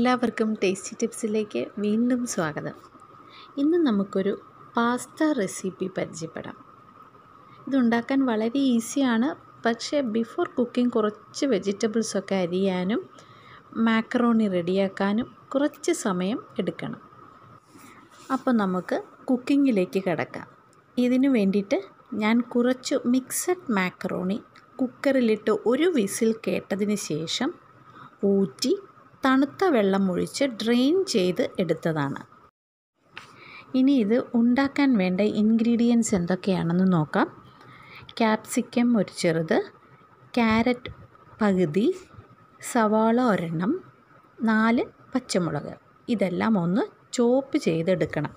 എല്ലാവർക്കും ടേസ്റ്റി ടിപ്സിലേക്ക് വീണ്ടും സ്വാഗതം ഇന്ന് നമുക്കൊരു പാസ്ത റെസിപ്പി പരിചയപ്പെടാം ഇതുണ്ടാക്കാൻ വളരെ ഈസിയാണ് പക്ഷേ ബിഫോർ കുക്കിംഗ് കുറച്ച് വെജിറ്റബിൾസൊക്കെ അരിയാനും മാക്കറോണി റെഡിയാക്കാനും കുറച്ച് സമയം എടുക്കണം അപ്പോൾ നമുക്ക് കുക്കിങ്ങിലേക്ക് കിടക്കാം ഇതിനു വേണ്ടിയിട്ട് ഞാൻ കുറച്ച് മിക്സഡ് മാക്കറോണി കുക്കറിലിട്ട് ഒരു വിസിൽ കേട്ടതിന് ശേഷം ഊറ്റി തണുത്ത വെള്ളം ഒഴിച്ച് ഡ്രെയിൻ ചെയ്ത് എടുത്തതാണ് ഇനി ഇത് ഉണ്ടാക്കാൻ വേണ്ട ഇൻഗ്രീഡിയൻസ് എന്തൊക്കെയാണെന്ന് നോക്കാം ക്യാപ്സിക്കം ഒരു ചെറുത് ക്യാരറ്റ് പകുതി സവാള ഒരെണ്ണം നാല് പച്ചമുളക് ഇതെല്ലാം ഒന്ന് ചോപ്പ് ചെയ്തെടുക്കണം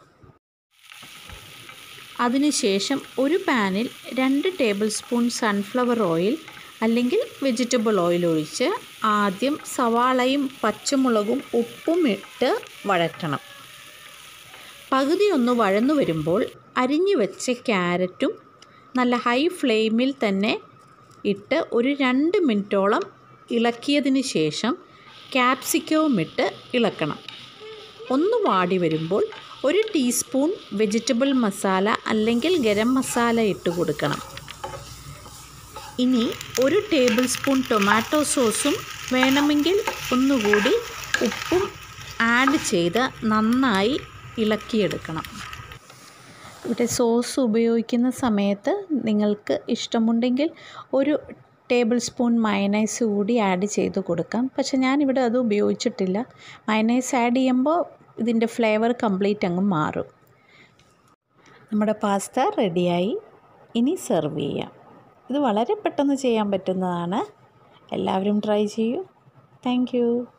അതിനുശേഷം ഒരു പാനിൽ രണ്ട് ടേബിൾ സ്പൂൺ സൺഫ്ലവർ ഓയിൽ അല്ലെങ്കിൽ വെജിറ്റബിൾ ഓയിൽ ഒഴിച്ച് ആദ്യം സവാളയും പച്ചമുളകും ഉപ്പും ഇട്ട് വഴറ്റണം പകുതി ഒന്ന് വഴന്നു വരുമ്പോൾ അരിഞ്ഞു വെച്ച ക്യാരറ്റും നല്ല ഹൈ ഫ്ലെയിമിൽ തന്നെ ഇട്ട് ഒരു രണ്ട് മിനിറ്റോളം ഇളക്കിയതിന് ശേഷം ക്യാപ്സിക്കവും ഇട്ട് ഇളക്കണം ഒന്ന് വാടി വരുമ്പോൾ ഒരു ടീസ്പൂൺ വെജിറ്റബിൾ മസാല അല്ലെങ്കിൽ ഗരം മസാല ഇട്ട് കൊടുക്കണം ഇനി ഒരു ടേബിൾ സ്പൂൺ ടൊമാറ്റോ സോസും വേണമെങ്കിൽ ഒന്നുകൂടി ഉപ്പും ആഡ് ചെയ്ത് നന്നായി ഇളക്കിയെടുക്കണം ഇവിടെ സോസ് ഉപയോഗിക്കുന്ന സമയത്ത് നിങ്ങൾക്ക് ഇഷ്ടമുണ്ടെങ്കിൽ ഒരു ടേബിൾ സ്പൂൺ മയനൈസ് കൂടി ആഡ് ചെയ്ത് കൊടുക്കാം പക്ഷെ ഞാനിവിടെ അത് ഉപയോഗിച്ചിട്ടില്ല മയനൈസ് ആഡ് ചെയ്യുമ്പോൾ ഇതിൻ്റെ ഫ്ലേവർ കംപ്ലീറ്റ് അങ്ങ് മാറും നമ്മുടെ പാസ്ത റെഡിയായി ഇനി സെർവ് ചെയ്യാം ഇത് വളരെ പെട്ടെന്ന് ചെയ്യാൻ പറ്റുന്നതാണ് എല്ലാവരും ട്രൈ ചെയ്യൂ താങ്ക്